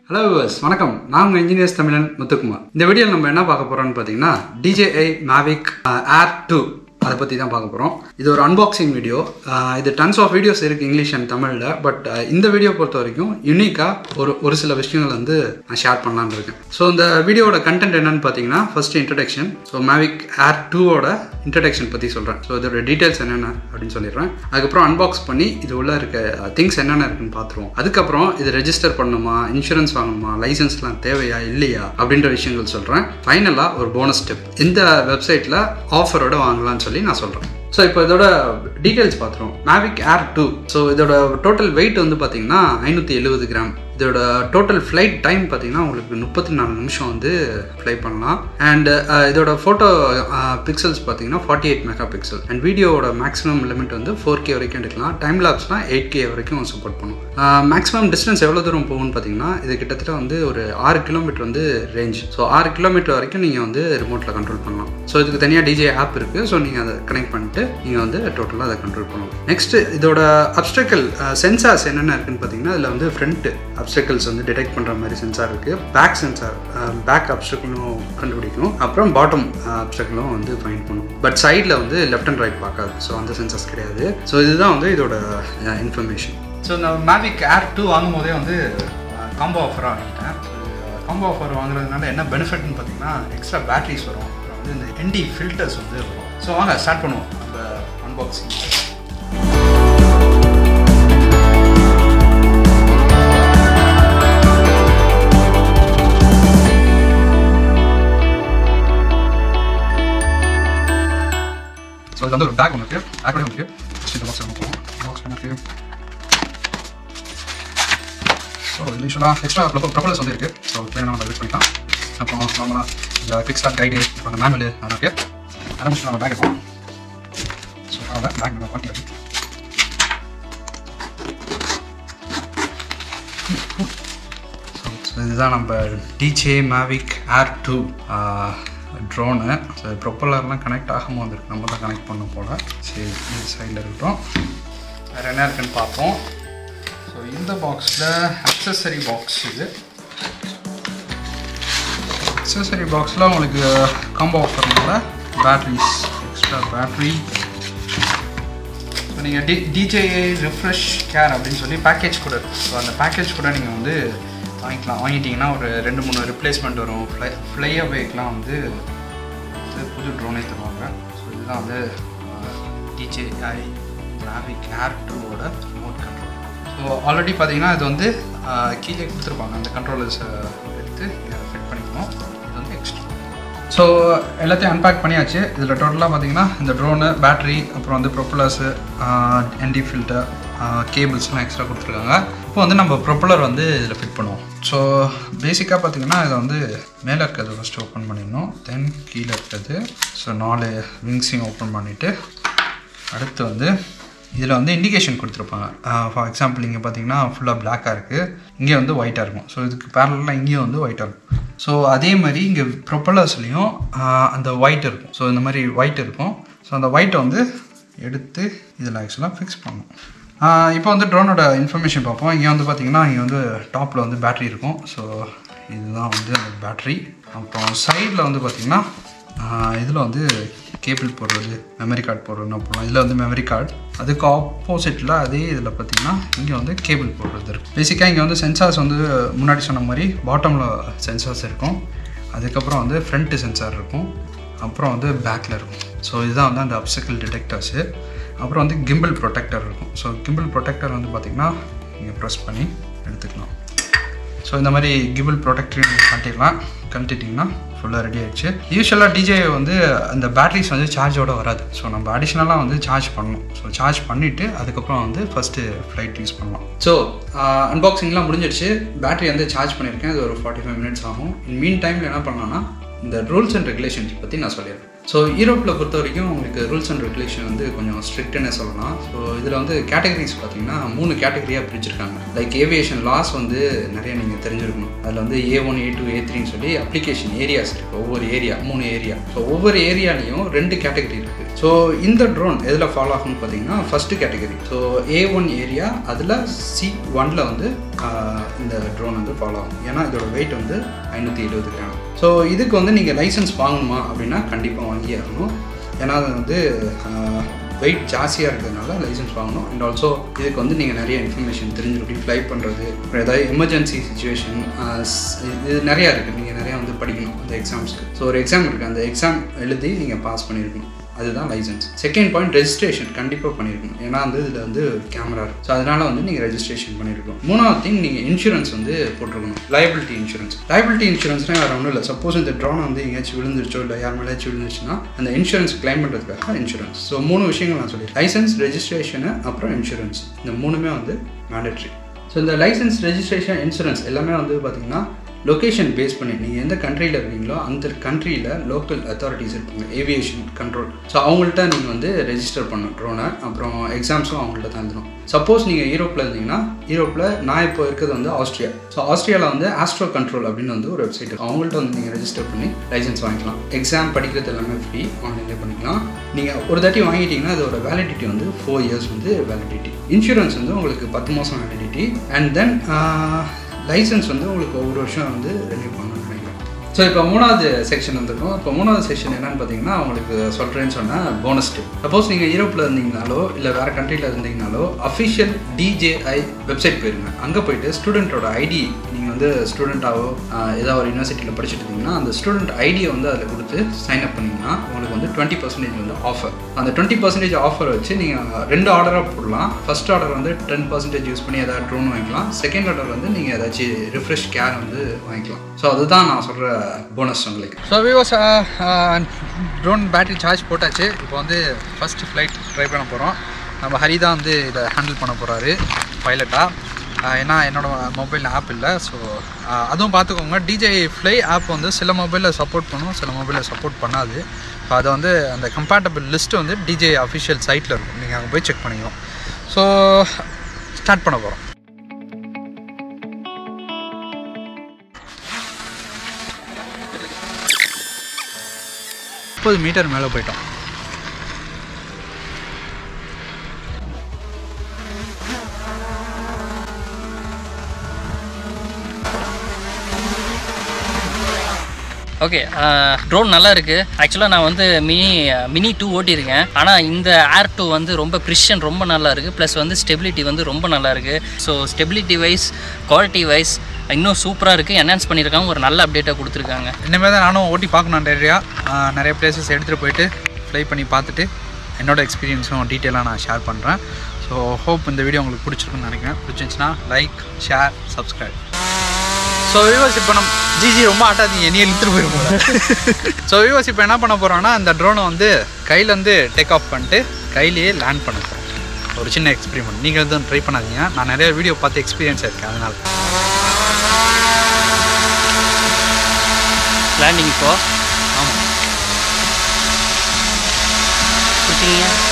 hello viewers வணக்கம் நான் உங்கள் இன்ஜினியர்ஸ் தமிழன் முத்துக்குமார் இந்த வீடியோவில் நம்ம என்ன பார்க்க போகிறோம்னு பார்த்தீங்கன்னா DJI Mavic ஏர் டூ அதை பற்றி தான் பார்க்க போகிறோம் இது ஒரு அன்பாக்சிங் வீடியோ இது டன்ஸ் ஆஃப் வீடியோஸ் இருக்குது இங்கிலீஷ் அண்ட் தமிழில் பட் இந்த வீடியோ பொறுத்த வரைக்கும் யூனிக்காக ஒரு ஒரு சில விஷயங்கள் வந்து நான் ஷேர் பண்ணலான்னு இருக்கேன் ஸோ இந்த வீடியோவோட கண்டென்ட் என்னன்னு பார்த்தீங்கன்னா first introduction so Mavic Air டூவோட இன்ட்ரடக்ஷன் பற்றி சொல்கிறேன் ஸோ இதோட டீட்டெயில்ஸ் என்னென்ன அப்படின்னு சொல்லிடுறேன் அதுக்கப்புறம் அன்பாக்ஸ் பண்ணி இது உள்ள இருக்க திங்ஸ் என்னென்ன இருக்குன்னு பார்த்துருவோம் அதுக்கப்புறம் இது ரெஜிஸ்டர் பண்ணணுமா இன்சூரன்ஸ் வாங்கணுமா லைசன்ஸ்லாம் தேவையா இல்லையா அப்படின்ற விஷயங்கள் சொல்கிறேன் ஃபைனலாக ஒரு போனஸ் ஸ்டெப் இந்த வெப்சைட்டில் ஆஃபரோட வாங்கலாம்னு சொல்லி நான் சொல்கிறேன் ஸோ இப்போ இதோட டீட்டெயில்ஸ் பார்த்துருவோம் மேவிக் ஏர் டூ ஸோ இதோட டோட்டல் வெயிட் வந்து பார்த்தீங்கன்னா ஐநூற்றி எழுபது கிராம் இதோட டோட்டல் ஃப்ளைட் டைம் பார்த்தீங்கன்னா உங்களுக்கு முப்பத்தி நாலு நிமிஷம் வந்து ஃப்ளை பண்ணலாம் அண்ட் இதோட ஃபோட்டோ பிக்சல்ஸ் பார்த்தீங்கன்னா forty eight megapixel and வீடியோவோட மேக்ஸிமம் லிமிட் வந்து ஃபோர் கே வரைக்கும் எடுக்கலாம் டைம் லாப்ஸ்னால் எயிட் கே வரைக்கும் சப்போர்ட் பண்ணும் மேக்ஸிமம் டிஸ்டன்ஸ் எவ்வளோ தூரம் போகும்னு பார்த்தீங்கன்னா இது கிட்டத்தட்ட வந்து ஒரு ஆறு கிலோமீட்டர் வந்து ரேஞ்ச் ஸோ ஆறு கிலோமீட்டர் வரைக்கும் நீங்கள் வந்து ரிமோட்டில் கண்ட்ரோல் பண்ணலாம் ஸோ இதுக்கு தனியாக டிஜே ஆப் இருக்குது ஸோ நீங்கள் அதை கனெக்ட் பண்ணிட்டு நீங்கள் வந்து டோட்டலாக அதை கண்ட்ரோல் பண்ணலாம் நெக்ஸ்ட் இதோட அப்ஸ்ட்ரக்கல் சென்சார்ஸ் என்னென்ன இருக்குன்னு பார்த்தீங்கன்னா இதில் வந்து ஃப்ரண்ட் அப்ஸ்ட்ரக்கல்ஸ் வந்து டிடெக்ட் பண்ணுற மாதிரி சென்சார் இருக்குது பேக் சென்சார் பேக் அப்ஸ்ட்ரக்கலும் கண்டுபிடிக்கும் அப்புறம் பாட்டம் அப்ஸ்ட்ரக்கலும் வந்து ஃபைண்ட் பண்ணும் பட் சைடில் வந்து லெஃப்ட் அண்ட் ரைட் பார்க்காது ஸோ அந்த சென்சார்ஸ் கிடையாது ஸோ இதுதான் வந்து இதோட இன்ஃபர்மேஷன் ஸோ நான் மேவிக் ஏர் டூ வாங்கும் போதே வந்து காம்போ ஆஃபராக வாங்கிட்டேன் காம்போ ஆஃபர் வாங்குறதுனால என்ன பெனிஃபிட்னு பார்த்தீங்கன்னா எக்ஸ்ட்ரா பேட்டரிஸ் வரும் அப்புறம் வந்து இந்த என்டி ஃபில்டர்ஸ் வந்து வரும் ஸோ வாங்க ஸ்டார்ட் பண்ணுவோம் நம்ம அன்பாக்சிங் ஸோ இது வந்து ஒரு பேக் ஒன்று இருக்குது பேக்கோட ஒன்று இருக்குது இந்த பாக்ஸ் நம்ம போவோம் பாக்ஸ் எனக்கு ஸோ இது யூஸ்வலாக எக்ஸ்ட்ரா ப்ரொபலர்ஸ் வந்து இருக்குது ஸோ வேணும் நம்ம யூஸ் பண்ணிக்கலாம் அப்புறம் நார்மலாக இந்த குவிக் ஸ்டார்ட் கைடு அப்புறம் அந்த மேனுவல் அதெல்லாம் இருக்குது ஆரம்பிச்சு நம்ம பேக் இருக்கும் ஸோ அதான் பேக் நம்ம பாட்டி இருக்கு ஸோ இதுதான் நம்ம DJI Mavic Air two drone so ப்ரொப்பலர்லாம் கனெக்ட் ஆகாமல் வந்திருக்கு நம்ம தான் கனெக்ட் பண்ண போல் சரி இது சைடில் இருக்கட்டும் வேறு என்ன இருக்குன்னு பார்ப்போம் ஸோ இந்த பாக்ஸில் அக்சசரி பாக்ஸ் இது அக்சசரி பாக்ஸில் உங்களுக்கு காம்போ ஆஃபர்னால பேட்ரிஸ் எக்ஸ்ட்ரா பேட்ரி ஸோ நீங்கள் டி டிஜேஏ ரிஃப்ரெஷ் கேர் அப்படின்னு சொல்லி பேக்கேஜ் கூட இருக்குது ஸோ அந்த பேக்கேஜ் கூட நீங்கள் வந்து வாங்கிக்கலாம் வாங்கிட்டீங்கன்னா ஒரு ரெண்டு மூணு ரிப்ளேஸ்மெண்ட் வரும் ஃப்ளை ஃப்ளை அவேக்கெலாம் வந்து புது ட்ரோனே தருவாங்க ஸோ இதுதான் வந்து டிஜேஐ மேவிக் ஏர் டூவோட ரிமோட் கண்ட்ரோல் ஸோ ஆல்ரெடி பார்த்தீங்கன்னா இது வந்து கீழே கொடுத்துருப்பாங்க அந்த கண்ட்ரோலர்ஸை எடுத்து ஃபிட் பண்ணிக்கணும் இது வந்து எக்ஸ்ட்ரா ஸோ எல்லாத்தையும் அன்பேக் பண்ணியாச்சு இதில் டோட்டலாக பார்த்தீங்கன்னா இந்த ட்ரோனு பேட்ரி அப்புறம் வந்து ப்ரொப்பலர்ஸு என்டி ஃபில்டர் கேபிள்ஸ்லாம் எக்ஸ்ட்ரா கொடுத்துருக்காங்க இப்போ வந்து நம்ம ப்ரொப்பலர் வந்து இதில் ஃபிட் பண்ணுவோம் ஸோ பேசிக்காக பார்த்தீங்கன்னா இதை வந்து மேலே இருக்கிறது ஃபஸ்ட்டு ஓப்பன் பண்ணிடணும் தென் கீழே இருக்கிறது ஸோ நாலு விங்ஸையும் ஓப்பன் பண்ணிவிட்டு அடுத்து வந்து இதில் வந்து இண்டிகேஷன் கொடுத்துருப்பாங்க ஃபார் எக்ஸாம்பிள் இங்கே பார்த்தீங்கன்னா ஃபுல்லாக பிளாக்காக இருக்குது இங்கே வந்து ஒயிட்டாக இருக்கும் ஸோ இதுக்கு பேரலாக இங்கேயும் வந்து ஒயிட்டாக இருக்கும் ஸோ அதே மாதிரி இங்கே ப்ரொப்பலர்ஸ்லேயும் அந்த ஒயிட் இருக்கும் ஸோ இந்த மாதிரி ஒயிட் இருக்கும் ஸோ அந்த ஒயிட்டை வந்து எடுத்து இதில் ஆக்சுவலாக ஃபிக்ஸ் பண்ணணும் இப்போ வந்து ட்ரோனோட இன்ஃபர்மேஷன் பார்ப்போம் இங்கே வந்து பார்த்தீங்கன்னா இங்கே வந்து டாப்பில் வந்து பேட்ரி இருக்கும் ஸோ இதுதான் வந்து அந்த பேட்ரி அப்புறம் சைடில் வந்து பார்த்திங்கன்னா இதில் வந்து கேபிள் போடுறது மெமரி கார்டு போடுறதுன்னு போடலாம் இதில் வந்து மெமரி கார்டு அதுக்கு ஆப்போசிட்டில் அதே இதில் பார்த்தீங்கன்னா இங்கே வந்து கேபிள் போடுறது இருக்குது பேசிக்காக இங்கே வந்து சென்சார்ஸ் வந்து முன்னாடி சொன்ன மாதிரி பாட்டமில் சென்சார்ஸ் இருக்கும் அதுக்கப்புறம் வந்து ஃப்ரண்ட்டு சென்சார் இருக்கும் அப்புறம் வந்து பேக்கில் இருக்கும் ஸோ இதுதான் வந்து அந்த அப்சக்கிள் டிடெக்டர்ஸு அப்புறம் வந்து கிம்பிள் ப்ரொடெக்டர் இருக்கும் ஸோ கிம்பிள் ப்ரொடெக்டர் வந்து பார்த்திங்கன்னா நீங்கள் ப்ரெஸ் பண்ணி எடுத்துக்கலாம் ஸோ இந்த மாதிரி கிபிள் ப்ரொடெக்டர் கழட்டிடலாம் கழட்டிட்டிங்கன்னா ஃபுல்லாக ரெடி ஆகிடுச்சு யூஸ்வலாக டிஜே வந்து அந்த பேட்ரிஸ் வந்து சார்ஜோட வராது ஸோ நம்ம அடிஷ்னலாக வந்து சார்ஜ் பண்ணணும் ஸோ சார்ஜ் பண்ணிவிட்டு அதுக்கப்புறம் வந்து ஃபஸ்ட்டு ஃப்ளைட் யூஸ் பண்ணலாம் ஸோ அன்பாக்சிங்லாம் முடிஞ்சிடுச்சு பேட்டரி வந்து சார்ஜ் பண்ணியிருக்கேன் அது ஒரு ஃபார்ட்டி ஃபைவ் மினிட்ஸ் ஆகும் இன் மீன் டைமில் என்ன பண்ணலான்னா இந்த ரூல்ஸ் அண்ட் ரெகுலேஷன்ஸ் பற்றி நான் சொல்லிடுறேன் ஸோ யூரோப்பில் பொறுத்த வரைக்கும் உங்களுக்கு ரூல்ஸ் அண்ட் ரெகுலேஷன் வந்து கொஞ்சம் ஸ்ட்ரிக்ட்னே சொல்லலாம் ஸோ இதில் வந்து கேட்டகரிஸ் பார்த்தீங்கன்னா மூணு கேட்டகரியாக பிரிச்சிருக்காங்க லைக் ஏவியேஷன் லாஸ் வந்து நிறைய நீங்கள் தெரிஞ்சிருக்கணும் அதில் வந்து ஏ ஒன் ஏ டூ ஏ த்ரீன்னு சொல்லி அப்ளிகேஷன் ஏரியாஸ் இருக்குது ஒவ்வொரு ஏரியா மூணு ஏரியா ஸோ ஒவ்வொரு ஏரியாலையும் ரெண்டு கேட்டகரி இருக்குது ஸோ இந்த ட்ரோன் எதில் ஃபாலோ ஆகும்னு பார்த்தீங்கன்னா first category so A one area அதில் சி ஒனில் வந்து ஆஹ், இந்த ட்ரோன் வந்து ஃபாலோ ஆகும் ஏன்னா இதோட வெயிட் வந்து ஐநூற்றி எழுபது கிராம் ஸோ இதுக்கு வந்து நீங்கள் லைசன்ஸ் வாங்கணுமா அப்படின்னா கண்டிப்பாக வாங்கி ஆகணும் ஏன்னா அது வந்து வெயிட் ஜாஸ்தியாக இருக்கிறதுனால லைசன்ஸ் வாங்கணும் அண்ட் ஆல்சோ இதுக்கு வந்து நீங்கள் நிறைய இன்ஃபர்மேஷன் தெரிஞ்சிருக்கும் ஃப்ளை பண்ணுறது அப்புறம் ஏதாவது எமர்ஜென்சி சுச்சுவேஷன் இது நிறையா இருக்குது நீங்கள் நிறையா வந்து படிக்கணும் அந்த எக்ஸாம்ஸ்க்கு ஸோ ஒரு எக்ஸாம் இருக்குது அந்த எக்ஸாம் எழுதி நீங்கள் பாஸ் பண்ணியிருக்கணும் அதுதான் லைசன்ஸ் செகண்ட் பாயிண்ட் ரெஜிஸ்ட்ரேஷன் கண்டிப்பாக பண்ணியிருக்கணும் ஏன்னா வந்து இதில் வந்து கேமரா இருக்கு ஸோ அதனால வந்து நீங்கள் ரெஜிஸ்ட்ரேஷன் பண்ணியிருக்கணும் மூணாவது திங் நீங்கள் இன்சூரன்ஸ் வந்து போட்டிருக்கணும் லைபிலிட்டி இன்சூரன்ஸ் லைபிலிட்டி இன்சூரன்ஸ்னால் வேறு ஒன்றும் இல்லை சப்போஸ் இந்த ட்ரோன் வந்து எங்கேயாச்சும் விழுந்துருச்சோ இல்லை யார் மேலேயாச்சும் விழுந்துருச்சுன்னா அந்த இன்சூரன்ஸ் கிளைம் பண்ணுறதுக்காக இன்சூரன்ஸ் ஸோ மூணு விஷயங்கள் நான் சொல்லி லைசன்ஸ் ரெஜிஸ்ட்ரேஷனு அப்புறம் இன்சூரன்ஸ் இந்த மூணுமே வந்து மேண்டட்ரி ஸோ இந்த லைசன்ஸ் ரெஜிஸ்ட்ரேஷன் இன்சூரன்ஸ் எல்லாமே வந்து பார்த்தீங்கன்னா லொக்கேஷன் பேஸ் பண்ணி நீங்கள் எந்த கண்ட்ரியில் இருக்கீங்களோ அந்த கண்ட்ரியில் லோக்கல் அத்தாரிட்டிஸ் இருப்பாங்க ஏவியேஷன் கண்ட்ரோல் ஸோ அவங்கள்ட்ட நீங்கள் வந்து ரெஜிஸ்டர் பண்ணணும் ட்ரோனை அப்புறம் எக்ஸாம்ஸும் அவங்கள்ட்ட தான் இருந்துடும் சப்போஸ் நீங்கள் யூரோப்பில் இருந்தீங்கன்னா யூரோப்பில் நான் இப்போ இருக்கிறது வந்து ஆஸ்திரியா ஸோ ஆஸ்திரியாவில் வந்து ஆஸ்ட்ரோ கண்ட்ரோல் அப்படின்னு வந்து ஒரு வெப்சைட் இருக்கு அவங்கள்ட்ட வந்து நீங்கள் ரெஜிஸ்டர் பண்ணி லைசன்ஸ் வாங்கிக்கலாம் எக்ஸாம் படிக்கிறது எல்லாமே ஃப்ரீ ஆன்லைன்லேயே பண்ணிக்கலாம் நீங்கள் ஒரு தாட்டி வாங்கிட்டீங்கன்னா அதோட வேலிடிட்டி வந்து ஃபோர் இயர்ஸ் வந்து வேலிடிட்டி இன்சூரன்ஸ் வந்து உங்களுக்கு பத்து மாதம் வேலிடிட்டி அண்ட் தென் லைசன்ஸ் வந்து உங்களுக்கு ஒவ்வொரு வருஷம் வந்து ரெனியூ பண்ணணும்னு நினைக்கிறேன் ஸோ இப்போ மூணாவது செக்ஷன் வந்துருக்கும் இப்போ மூணாவது செக்ஷன் என்னன்னு பார்த்தீங்கன்னா உங்களுக்கு சொல்கிறேன்னு சொன்னால் போனஸ் டிப் சப்போஸ் நீங்கள் யூரோப்பில் இருந்தீங்கனாலோ இல்லை வேறு கண்ட்ரியில் இருந்தீங்கனாலோ அஃபிஷியல் டிஜேஐ வெப்சைட் போயிருங்க அங்கே போயிட்டு ஸ்டூடெண்ட்டோட ஐடி நீங்கள் வந்து ஸ்டூடெண்ட்டாவோ ஏதாவது ஒரு யூனிவர்சிட்டியில் படிச்சுட்டு இருந்தீங்கன்னா அந்த ஸ்டூடெண்ட் ஐடியை வந்து அதில் கொடுத்து சைன் அப் பண்ணிங்கன்னா உங்களுக்கு வந்து டுவெண்ட்டி பர்சன்டேஜ் வந்து ஆஃபர் அந்த டுவெண்ட்டி பர்சன்டேஜ் ஆஃபர் வச்சு நீங்கள் ரெண்டு ஆர்டராக போடலாம் ஃபர்ஸ்ட் ஆர்டர் வந்து டென் பர்சன்டேஜ் யூஸ் பண்ணி ஏதாவது ட்ரோன் வாங்கிக்கலாம் செகண்ட் ஆர்டர் வந்து நீங்கள் ஏதாச்சும் ரிஃப்ரெஷ் கேர் வந்து வாங்கிக்கலாம் ஸோ அதுதான் நான் சொல்கிற போனஸ் உங்களுக்கு ஸோ விவோஸ் ட்ரோன் பேட்டரி சார்ஜ் போட்டாச்சு இப்போ வந்து ஃபஸ்ட் ஃப்ளைட் ட்ரை பண்ண போகிறோம் நம்ம ஹரி தான் வந்து இதை ஹேண்டில் பண்ண போகிறாரு பைலட்டாக ஏன்னா என்னோட மொபைல் ஆப் இல்லை ஸோ அதுவும் பார்த்துக்கோங்க டிஜே ஃப்ளை ஆப் வந்து சில மொபைலில் சப்போர்ட் பண்ணும் சில மொபைலில் சப்போர்ட் பண்ணாது ஸோ அதை வந்து அந்த கம்பேட்டபிள் லிஸ்ட்டு வந்து டிஜே அஃபிஷியல் சைட்டில் இருக்கும் நீங்கள் அங்கே போய் செக் பண்ணிக்கலாம் ஸோ ஸ்டார்ட் பண்ண போகிறோம் முப்பது மீட்டர் மேலே போயிட்டோம் ஓகே ட்ரோன் நல்லா இருக்குது ஆக்சுவலாக நான் வந்து மினி மினி டூ ஓட்டியிருக்கேன் ஆனால் இந்த ஏர் டூ வந்து ரொம்ப ப்ரிஷன் ரொம்ப நல்லா இருக்குது ப்ளஸ் வந்து ஸ்டெபிலிட்டி வந்து ரொம்ப நல்லா இருக்குது so stability wise quality wise இன்னும் சூப்பராக இருக்குது என்ஹான்ஸ் பண்ணியிருக்காங்க ஒரு நல்ல அப்டேட்டாக கொடுத்துருக்காங்க இனிமேல் தான் நானும் ஓட்டி பார்க்கணும் நிறையா நிறைய பிளேசஸ் எடுத்துகிட்டு போயிட்டு ஃப்ளை பண்ணி பார்த்துட்டு என்னோட எக்ஸ்பீரியன்ஸும் டீட்டெயிலாக நான் ஷேர் பண்ணுறேன் ஸோ ஹோப் இந்த வீடியோ உங்களுக்கு பிடிச்சிருக்குன்னு நினைக்கிறேன் பிடிச்சிருந்துச்சுன்னா like share subscribe so viewers இப்போ நம்ம ஜிஜி ரொம்ப ஆட்டாதீங்க என்னையே இழுத்துட்டு போயிருப்போம் ஸோ வியூவர்ஸ் இப்போ என்ன பண்ண போகிறோம்னா இந்த ட்ரோனை வந்து கையிலேருந்து டேக் ஆஃப் பண்ணிட்டு கையிலேயே லேண்ட் பண்ண போகிறோம் ஒரு சின்ன எக்ஸ்பெரிமெண்ட் நீங்கள் எதுவும் ட்ரை பண்ணாதீங்க நான் நிறைய வீடியோ பார்த்து எக்ஸ்பீரியன்ஸ் இருக்கேன் அதனால் லேண்டிங் இப்போ ஆமாம் கொடுத்தீங்க